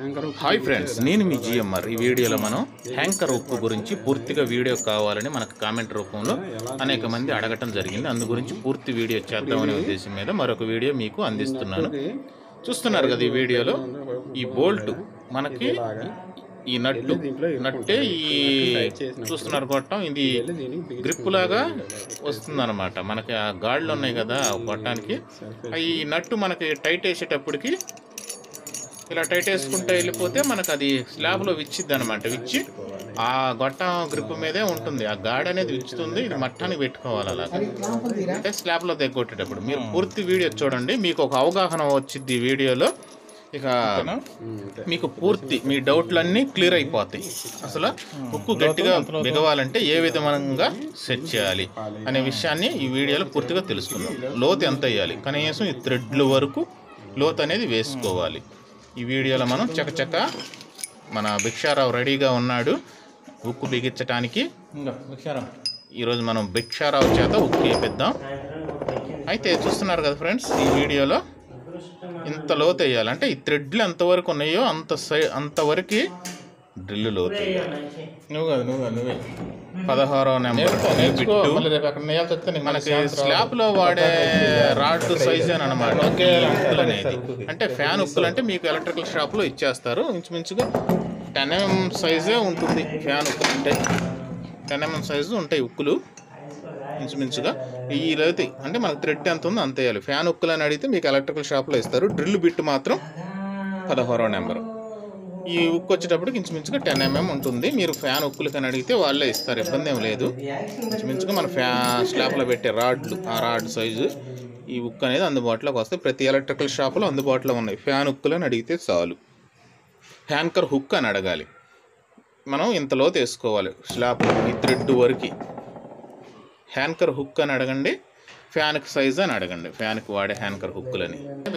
Anchor hi friends నేను మీ GMR ఈ వీడియోలో మనం హ్యాంకర్ ఉప్పు గురించి పూర్తిగా వీడియో కావాలని మనకు కామెంట్ రూపంలో అనేక మంది అడగటం జరిగింది అందు గురించి పూర్తి వీడియో చేద్దామనే ఉద్దేశం మీద మరొక వీడియో మీకు అందిస్తున్నాను చూస్తున్నారు కదా ఈ వీడియోలో ఈ బోల్ట్ మనకి ఈ నట్టు నట్టే ఈ చూస్తున్నారు కొట్టం ఇది గ్రిప్ లాగా వస్తుందన్నమాట మనకి ఆ గాళ్ళు ఉన్నాయి కదా కొట్టడానికి ఈ నట్టు మనకి టైట్ వేసేటప్పటికి ఇలా టైట్ వేసుకుంటూ వెళ్ళిపోతే మనకు అది స్లాబ్లో విచ్చిద్ది అనమాట విచ్చి ఆ గొట్టం గ్రిప్ మీదే ఉంటుంది ఆ గాడి అనేది విచ్చుతుంది ఇది మట్టానికి పెట్టుకోవాలి అలాగా అంటే స్లాబ్లో తెగొట్టేటప్పుడు మీరు పూర్తి వీడియో చూడండి మీకు ఒక అవగాహన వచ్చింది ఈ వీడియోలో ఇక మీకు పూర్తి మీ డౌట్లన్నీ క్లియర్ అయిపోతాయి అసలు ఉక్కు గట్టిగా బిగవాలంటే ఏ విధంగా సెట్ చేయాలి అనే విషయాన్ని ఈ వీడియోలో పూర్తిగా తెలుసుకుందాం లోతు ఎంత వేయాలి కనీసం ఈ థ్రెడ్ల వరకు లోతు అనేది వేసుకోవాలి ఈ వీడియోలో మనం చకచక మన భిక్షారావు రెడీగా ఉన్నాడు ఉక్కు బిగించటానికి ఈరోజు మనం భిక్షారావు చేత ఉక్కు వేపిద్దాం అయితే చూస్తున్నారు కదా ఫ్రెండ్స్ ఈ వీడియోలో ఇంత లోతు వేయాలి అంటే ఈ థ్రెడ్లు ఎంతవరకు ఉన్నాయో అంత సై అంతవరకు డ్రిల్ లోతు వేయాలి. నువ్వు కాదు నువ్వు కాదు నువ్వే పదహారో నెంబర్ బిట్టు మనకి స్లాబ్ లో వాడే రాడ్ సైజ్ అని అనమాట ఉక్కులు అనేది అంటే ఫ్యాన్ ఉక్కులు అంటే మీకు ఎలక్ట్రికల్ షాప్ లో ఇచ్చేస్తారు ఇంచుమించుగా టెన్ ఎంఎం సైజే ఉంటుంది ఫ్యాన్ ఉక్కులు అంటే టెన్ ఎంఎం సైజు ఉంటాయి ఉక్కులు ఇంచుమించుగా ఈ లోతు అంటే మనకు థ్రెడ్ ఎంత ఉందో అంత వేయాలి ఫ్యాన్ ఉక్కులు అని అడిగితే మీకు ఎలక్ట్రికల్ షాప్లో ఇస్తారు డ్రిల్ బిట్ మాత్రం పదహారో నెంబర్ ఈ ఉక్కు వచ్చేటప్పటికి ఇంచుమించుగా టెన్ ఎంఎం ఉంటుంది మీరు ఫ్యాన్ ఉక్కులు కానీ అడిగితే వాళ్ళే ఇస్తారు ఇబ్బంది ఏం లేదు ఇంచుమించుగా మన ఫ్యా స్లాబ్లో పెట్టే రాడ్లు ఆ రాడ్ సైజు ఈ ఉక్కు అనేది అందుబాటులోకి వస్తాయి ప్రతి ఎలక్ట్రికల్ షాప్లో అందుబాటులో ఉన్నాయి ఫ్యాన్ ఉక్కులు అని అడిగితే చాలు హ్యాంకర్ హుక్ అని అడగాలి మనం ఇంతలో తీసుకోవాలి స్లాబ్ ఈ థ్రెడ్ వరకు హ్యాంకర్ హుక్ అని అడగండి ఫ్యాన్కి సైజ్ అని అడగండి ఫ్యాన్కి వాడే హ్యాంకర్ హుక్కులని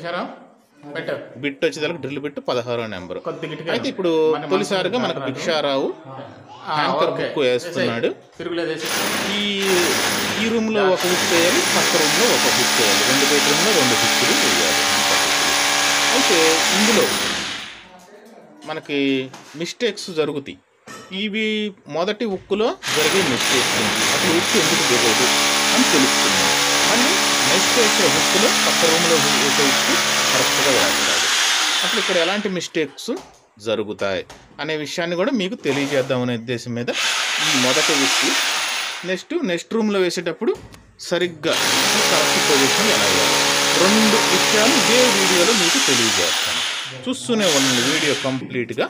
బిట్ వచ్చేదానికి డ్రిల్ బిట్ పదహారో నెంబర్ అయితే ఇప్పుడు తొలిసారిగా మనకు భిక్షారావు హ్యాంకర్ హుక్ వేస్తున్నాడు ఈ ఈ రూమ్ లో ఒక హుక్ వేయాలి పక్క రూమ్ లో ఒక హుక్ వేయాలి రెండు బెడ్రూమ్ లో రెండు హుక్కులు వేయాలి అయితే ఇందులో మనకి మిస్టేక్స్ జరుగుతాయి ఇవి మొదటి ఉక్కులో జరిగే మిస్టేక్స్ ఏంటి అసలు ఉక్కు ఎందుకు దిగదు అని తెలుస్తుంది మళ్ళీ నెక్స్ట్ వేసే హుక్కులో పక్క రూమ్లో వేసే ఉక్కు కరెక్ట్గా వేస్తాడు అసలు ఇక్కడ ఎలాంటి మిస్టేక్స్ జరుగుతాయి అనే విషయాన్ని కూడా మీకు తెలియజేద్దామనే ఉద్దేశం మీద ఈ మొదటి ఉక్కు నెక్స్ట్ నెక్స్ట్ రూమ్లో వేసేటప్పుడు సరిగ్గా కరెక్ట్ పొజిషన్ ఎలా వేయాలి రెండు విషయాలు ఇదే వీడియోలో మీకు తెలియజేస్తాను చూస్తూనే ఉండండి వీడియో కంప్లీట్గా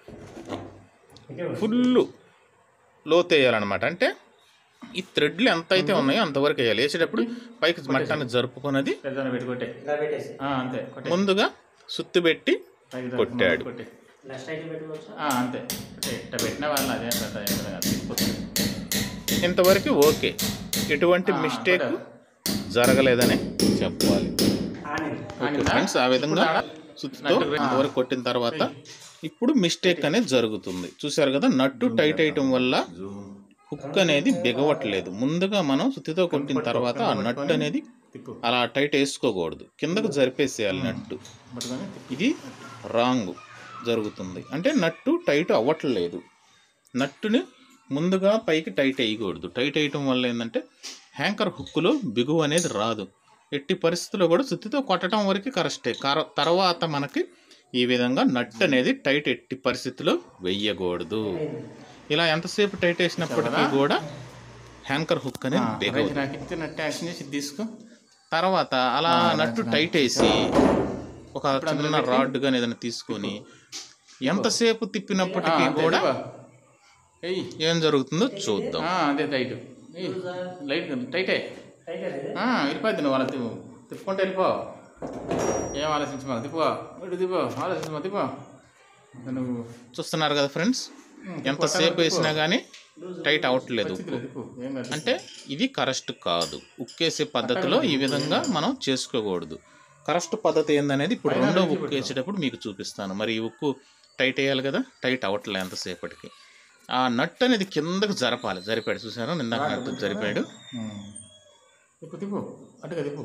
ఫుల్ లోతు వేయాలన్నమాట అంటే ఈ థ్రెడ్లు ఎంత అయితే ఉన్నాయో అంతవరకు వేయాలి వేసేటప్పుడు పైకి మట్టాన్ని జరుపుకున్నది పెద్దన పెట్టుకుంటే అంతే కొట్టే ముందుగా సుత్తి పెట్టి కొట్టాడు కొట్టే ఆ, అంతే కొట్టే ఇట్ట పెట్టిన వాళ్ళు అదే పెద్ద ఏం పెద్ద కాదు. తిప్పుతుంది. ఇంతవరకు ఓకే ఎటువంటి మిస్టేక్ జరగలేదని చెప్పాలి ఓకే ఫ్రెండ్స్ ఆ విధంగా సుత్తితో ఇంతవరకు కొట్టిన తర్వాత ఇప్పుడు మిస్టేక్ అనేది జరుగుతుంది చూసారు కదా నట్టు టైట్ అయ్యటం వల్ల హుక్ అనేది బిగవట్లేదు ముందుగా మనం సుత్తితో కొట్టిన తర్వాత ఆ నట్టు అనేది తిప్పు అలా టైట్ వేసుకోకూడదు కిందకు జరిపేసేయాలి నట్టు పట్టుకొని తిప్పు. ఇది రాంగ్ జరుగుతుంది అంటే నట్టు టైట్ అవ్వట్లేదు నట్టుని ముందుగా పైకి టైట్ వేయకూడదు టైట్ వేయటం వల్ల ఏంటంటే హ్యాంకర్ హుక్కులో బిగువు అనేది రాదు ఎట్టి పరిస్థితుల్లో కూడా సుత్తితో కొట్టడం వరకు కరెక్టే కర- తర్వాత మనకి ఈ విధంగా నట్ అనేది టైట్ ఎట్టి పరిస్థితిలో వెయ్యకూడదు ఇలా ఎంతసేపు టైట్ వేసినప్పటికీ కూడా హ్యాంకర్ హుక్ అనేది బిగవదు రైతు నాకు ఇస్తే నట్టు యాక్షన్ చేసి ఇది తీసుకో తర్వాత అలా నట్టు టైట్ వేసి ఒక చిన్న రాడ్ కానీ ఏదైనా తీసుకొని ఎంతసేపు తిప్పినప్పటికీ కూడా ఎయ్యి ఏం జరుగుతుందో చూద్దాం ఆ, అదే టైట్ ఎయ్, లైట్ టైటే ఆ, వెళ్ళిపోద్ది నువ్వు అలా తిప్పు తిప్పుకుంటే వెళ్ళిపో ఏం ఆలోచించమా తిప్పుకో ఇటు తిప్పు ఆలోచించమా తిప్పు నువ్వు చూస్తున్నారు కదా ఫ్రెండ్స్ ఎంతసేపు వేసినా కానీ టైట్ అవ్వట్లేదు ఉక్కు తిప్పు ఏం కాదు అంటే ఇది కరెక్ట్ కాదు ఉక్కేసే పద్ధతిలో ఈ విధంగా మనం చేసుకోకూడదు కరెక్ట్ పద్ధతి ఏందనేది ఇప్పుడు రెండో ఉక్కు వేసేటప్పుడు మీకు చూపిస్తాను మరి ఈ ఉక్కు టైట్ వేయాలి కదా టైట్ అవ్వట్లే ఎంతసేపటికి ఆ నట్ అనేది కిందకు జరపాలి జరిపాడు చూసారు నిందాక నట్టు జరిపాడు తిప్పు తిప్పు అటుగా తిప్పు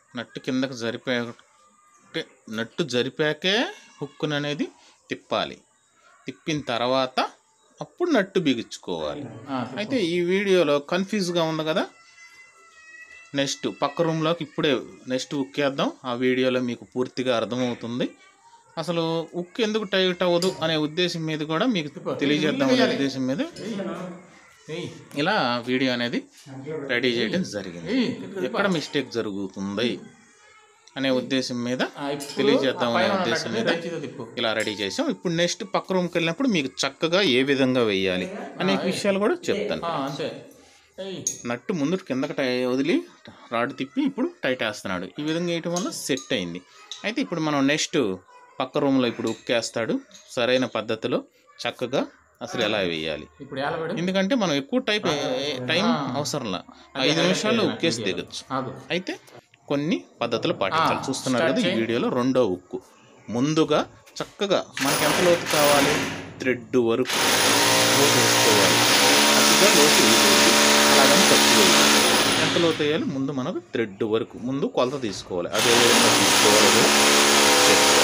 నట్టు కిందకు జరిపే నట్టు జరిపాకే హుక్కును అనేది తిప్పాలి తిప్పిన తర్వాత అప్పుడు నట్టు బిగించుకోవాలి ఆ, అయితే ఈ వీడియోలో కన్ఫ్యూజ్గా ఉంది కదా నెక్స్ట్ పక్క రూమ్లోకి ఇప్పుడే నెక్స్ట్ ఉక్కేద్దాం ఆ వీడియోలో మీకు పూర్తిగా అర్థమవుతుంది అసలు ఉక్కు ఎందుకు టైట్ అవ్వదు అనే ఉద్దేశం మీద కూడా మీకు తెలియజేద్దాం అనే ఉద్దేశం మీద ఏయ్, ఇలా వీడియో అనేది రెడీ చేయడం జరిగింది ఏయ్, ఎక్కడ మిస్టేక్ జరుగుతుంది అనే ఉద్దేశం మీద ఆ, ఇప్పుడు తెలియజేద్దాం ఆ పైన అనే ఉన్న ఉద్దేశం నట్టుని మీద రంచితో తిప్పు ఇలా రెడీ చేసాం ఇప్పుడు నెక్స్ట్ పక్క రూమ్కి వెళ్ళినప్పుడు మీకు చక్కగా ఏ విధంగా వేయాలి అనే విషయాలు కూడా చెప్తాను ఆ, అంతే ఏయ్, నట్టు ముందు కిందకి టై వదిలి రాడ్ తిప్పి ఇప్పుడు టైట్ వేస్తున్నాడు ఈ విధంగా వేయటం వల్ల సెట్ అయింది అయితే ఇప్పుడు మనం నెక్స్ట్ పక్క రూమ్లో ఇప్పుడు ఉక్కేస్తాడు సరైన పద్ధతిలో చక్కగా అసలు ఎలా వేయాలి ఇప్పుడు ఏలబడి ఎందుకంటే మనం ఎక్కువ టైప్ టైం అవసరంలా ఐదు నిమిషాల్లో ఉక్కేసి దిగచ్చు ఆగు అయితే కొన్ని పద్ధతులు పాటించాలి ఆ, చూస్తున్నారు స్టార్ట్ కదా ఈ చేయి. వీడియోలో రెండో ఉక్కు ముందుగా చక్కగా మనకి ఎంత లోతు కావాలి థ్రెడ్ వరకు లోతు వేసుకోవాలి అతిగా లోతు వేయకూడదు అలాగని తక్కువ వేయాలి ఎంత లోతు వేయాలి ముందు మనకు థ్రెడ్ వరకు ముందు కొలత తీసుకోవాలి అదే విధంగా తీసుకోవాలి కూడా చెప్తాను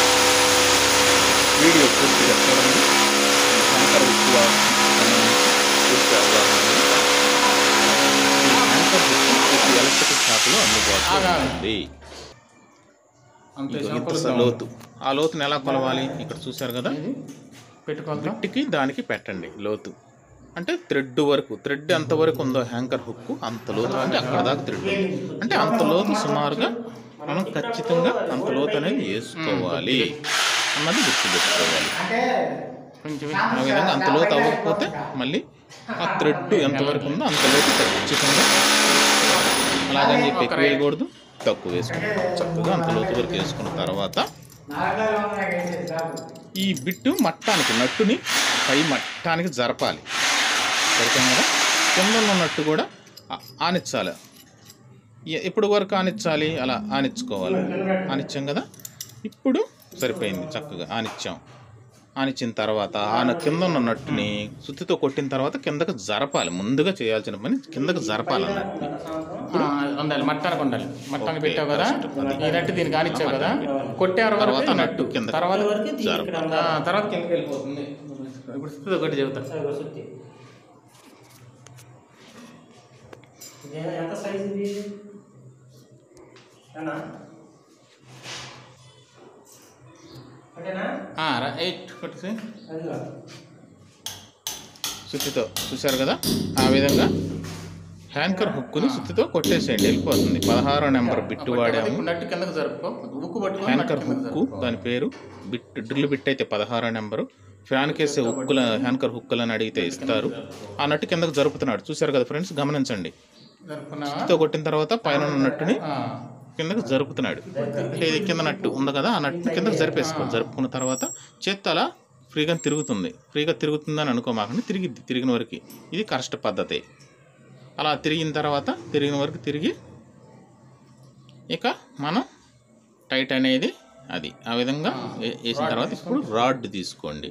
వీడియో పూర్తిగా చూడండి ఈ హ్యాంకర్ ఉక్కు సంబంధించి పూర్తి అవగాహన ఉంది. ఈ హ్యాంకర్ ఉక్కు ప్రతి ఎలక్ట్రికల్ షాప్లో అందుబాటులో ఆగా. ఉంది అంతే ఇదిగో ఇంత సింపుల్ లోతు ఆ లోతుని ఎలా కొలవాలి ఇక్కడ చూశారు కదా పెట్టుకోవాలి బిట్టికి దానికి పెట్టండి లోతు అంటే థ్రెడ్ వరకు థ్రెడ్ ఎంత వరకు ఉందో హ్యాంకర్ హుక్ అంత లోతు అంటే అక్కడ దాకా థ్రెడ్ ఉంది అంటే అంత లోతు సుమారుగా మనం ఖచ్చితంగా అంత లోతు అనేది వేసుకోవాలి అన్నది గుర్తుపెట్టుకోవాలి కొంచెం ఆ విధంగా అంత లోతు అవ్వకపోతే మళ్ళీ ఆ థ్రెడ్ ఎంత వరకు ఉందో అంత లోతు ఖచ్చితంగా అలాగని చెప్పి ఎక్కువ వేయకూడదు తక్కువ వేసుకోండి చక్కగా అంత లోతు వరకు వేసుకున్న తర్వాత ఈ బిట్టు మట్టానికి నట్టుని పై మట్టానికి జరపాలి జరిపాం కదా కింద ఉన్న నట్టు కూడా ఆ- ఆనిచ్చాలి ఎ- ఎప్పుడు వరకు ఆనిచ్చాలి అలా ఆనిచ్చుకోవాలి ఆనిచ్చాం కదా ఇప్పుడు సరిపోయింది చక్కగా ఆనిచ్చాం ఆనిచ్చిన తర్వాత ఆ న- కింద ఉన్న నట్టుని సుత్తితో కొట్టిన తర్వాత కిందకు జరపాలి ముందుగా చేయాల్సిన పని కిందకు జరపాలి ఆ నట్టుని ఆ, ఉండాలి మట్టానికి ఉండాలి మట్టానికి పెట్టావు కదా ఈ నట్టు దీనికి కానిచ్చావు కదా కొట్టారు తర్వాత తర్వాత నట్టు నట్టు కింద తర్వాత జరపాలి ఆ, తర్వాత కిందకి వెళ్ళిపోతుంది ఇప్పుడు స్థితి ఒకటి చెబుతా ఎంత సైజు ఇది అన్నా ఓకేనా ఆ, రా- ఎయిట్ కొట్టేసి అదిగా సుత్తితో చూశారు కదా ఆ విధంగా హ్యాంకర్ హుక్కుని సుత్తితో కొట్టేసేయండి వెళ్ళిపోతుంది పదహారో నెంబర్ బిట్టు వాడాము ఇప్పుడు నట్టు కిందకి జరుపుకో ఉక్కు పట్టుకో హ్యాంకర్ హుక్కు దాని పేరు బిట్ డ్రిల్ బిట్ అయితే పదహారో నెంబరు ఫ్యాన్ కేసే హుక్కుల హ్యాంకర్ హుక్కులని అడిగితే ఇస్తారు ఆ నట్టు కిందకు జరుపుతున్నాడు చూశారు కదా ఫ్రెండ్స్ గమనించండి జరుపుకున్నావా సుత్తితో కొట్టిన తర్వాత పైన ఉన్న నట్టుని ఆ, కిందకు జరుపుతున్నాడు అంటే ఇది కింద నట్టు ఉంది కదా ఆ నట్టుని కిందకు జరిపేసుకో జరుపుకున్న తర్వాత చేత్తో అలా ఫ్రీగా తిరుగుతుంది ఫ్రీగా తిరుగుతుందని అనుకోమాకండి తిరిగి తిరిగిన వరకు ఇది కరెక్ట్ పద్ధతి అలా తిరిగిన తర్వాత తిరిగిన వరకు తిరిగి ఇక మనం టైట్ అనేది అది ఆ విధంగా వే- వేసిన తర్వాత ఇప్పుడు రాడ్ తీసుకోండి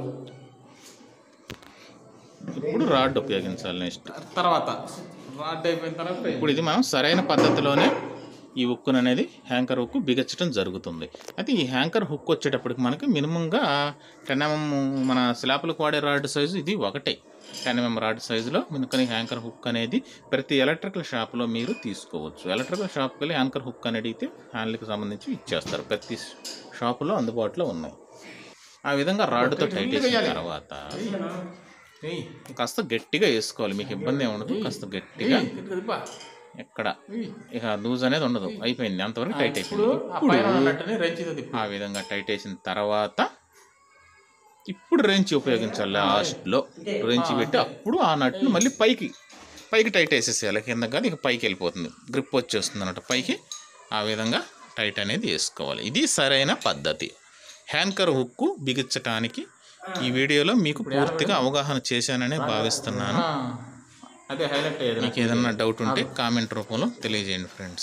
ఇప్పుడు రాడ్ ఉపయోగించాలి నెక్స్ట్ తర్వాత రాడ్ అయిపోయిన తర్వాత ఇప్పుడు ఇది మనం సరైన పద్ధతిలోనే ఈ ఉక్కును అనేది హ్యాంకర్ హుక్ బిగచ్చడం జరుగుతుంది అయితే ఈ హ్యాంకర్ హుక్ వచ్చేటప్పటికి మనకి మినిమంగా టెన్ ఎంఎం మన స్లాబ్లకు వాడే రాడ్ సైజు ఇది ఒకటే టెన్ ఎంఎం రాడ్ సైజులో మనకని హ్యాంకర్ హుక్ అనేది ప్రతి ఎలక్ట్రికల్ షాప్లో మీరు తీసుకోవచ్చు ఎలక్ట్రికల్ షాప్కి వెళ్ళి హ్యాంకర్ హుక్ అని అడిగితే హ్యాండ్లకు సంబంధించి ఇచ్చేస్తారు ప్రతి షాపులో అందుబాటులో ఉన్నాయి ఆ విధంగా రాడ్తో టైట్ చేసిన తర్వాత ఏయ్, కాస్త గట్టిగా వేసుకోవాలి మీకు ఇబ్బంది ఏమి ఉండదు కాస్త గట్టిగా ఏయ్, ఇటు కదిపా. ఎక్కడ ఏయ్. ఇక లూజ్ అనేది ఉండదు అయిపోయింది అంతవరకు టైట్ ఇప్పుడు అయిపోయింది ఆ పైన ఉన్న నట్టుని రెంచితో తిప్పు ఆ విధంగా టైట్ వేసిన తర్వాత ఇప్పుడు రెంచి ఉపయోగించాలి లాస్ట్లో రెంచి పెట్టి అప్పుడు ఆ నట్టును మళ్ళీ పైకి పైకి టైట్ వేసేసేయాలి కింద కాదు ఇక పైకి వెళ్ళిపోతుంది గ్రిప్ వచ్చేస్తుంది అన్నట్టు పైకి ఆ విధంగా టైట్ అనేది వేసుకోవాలి ఇది సరైన పద్ధతి హ్యాంకర్ హుక్కు బిగించటానికి ఈ వీడియోలో మీకు పూర్తిగా అవగాహన చేశాననే భావిస్తున్నాను ఆ, అదే హైలైట్ అయ్యేది మీకు ఏదన్నా డౌట్ ఉంటే కామెంట్ రూపంలో తెలియజేయండి ఫ్రెండ్స్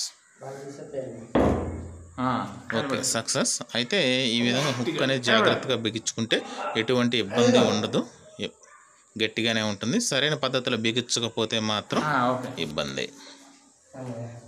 ఆ, ఓకే సక్సెస్ అయితే ఈ విధంగా హుక్ అనేది జాగ్రత్తగా బిగించుకుంటే ఎటువంటి ఇబ్బంది ఉండదు ఎ- గట్టిగానే ఉంటుంది సరైన పద్ధతిలో బిగించకపోతే మాత్రం ఆ, ఓకే ఇబ్బంది అదే